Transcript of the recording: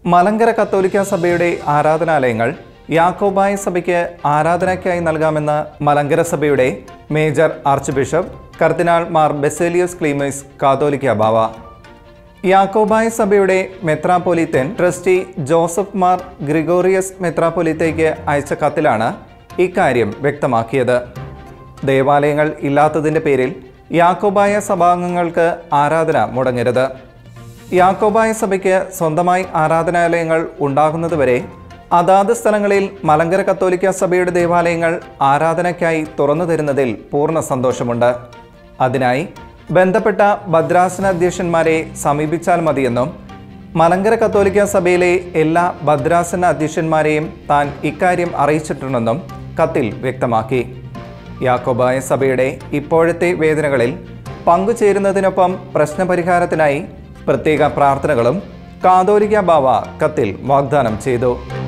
മലങ്കര കത്തോലിക്ക സഭയുടെ ആരാധനാലയങ്ങൾ യാക്കോബായ സഭയ്ക്ക് ആരാധനയ്ക്കായി നൽകാമെന്ന് മലങ്കര സഭയുടെ major archbishop cardinal Mar Baselios Cleemis Catholicos Bava Yakobaya സഭയുടെ മെത്രാപ്പൊലീത്തൻ ട്രസ്റ്റി ജോസഫ് മാർ ഗ്രിഗോറിയസ് മെത്രാപ്പൊലീത്തയ്ക്ക് അയച്ച കത്തിലാണ് ഇക്കാര്യം വ്യക്തമാക്കിയത് ദേവാലയങ്ങൾ ഇല്ലാത്തതിൻ്റെ പേരിൽ യാക്കോബായ സഭാംഗങ്ങൾക്ക് ആരാധന മുടങ്ങരുത് യാക്കോബായ സഭയ്ക്ക് സ്വന്തമായി ആരാധനാലയങ്ങൾ ഉണ്ടാകുന്നതുവരെ അതാത് സ്ഥലങ്ങളിൽ മലങ്കര കത്തോലിക്ക സഭയുടെ ദേവാലയങ്ങൾ ആരാധനയ്ക്കായി തുറന്നു തരുന്നതിൽ പൂർണ്ണ സന്തോഷമുണ്ട് അതിനായി ബന്ധപ്പെട്ട ഭദ്രാസന അധ്യക്ഷന്മാരെ സമീപിച്ചാൽ മതിയെന്നും മലങ്കര കത്തോലിക്ക സഭയിലെ എല്ലാ ഭദ്രാസന അധ്യക്ഷന്മാരെയും താൻ ഇക്കാര്യം അറിയിച്ചിട്ടുണ്ടെന്നും കത്തിൽ വ്യക്തമാക്കി യാക്കോബായ സഭയുടെ ഇപ്പോഴത്തെ വേദനകളിൽ പങ്കുചേരുന്നതിനൊപ്പം പ്രശ്നപരിഹാരത്തിനായി പ്രത്യേക പ്രാർത്ഥനകളും കാതോലിക്ക ബാവ കത്തിൽ വാഗ്ദാനം ചെയ്തു